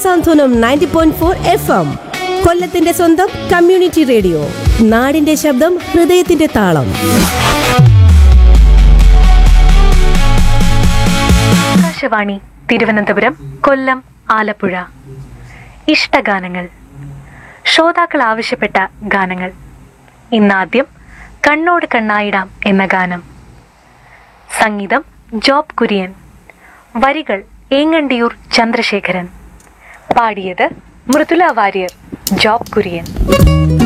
സാന്ത്വനം ninety point four F M കൊല്ലത്തിന്റെ സ്വന്തം community radio നാടിന്റെ ശബ്ദം ഹൃദയത്തിന്റെ താളം ആകാശവാണി തിരുവനന്തപുരം കൊല്ലം ആലപ്പുഴ ഇഷ്ടഗാനങ്ങൾ ശ്രോതാക്കൾ ആവശ്യപ്പെട്ട ഗാനങ്ങൾ ഇന്നാദ്യം കണ്ണോട് കണ്ണായിടാം എന്ന ഗാനം സംഗീതം ജോബ് കുര്യൻ വരികൾ ഏങ്ങണ്ടിയൂർ ചന്ദ്രശേഖരൻ പാടിയത് മൃദുല വാര്യർ ജോബ് കുര്യൻ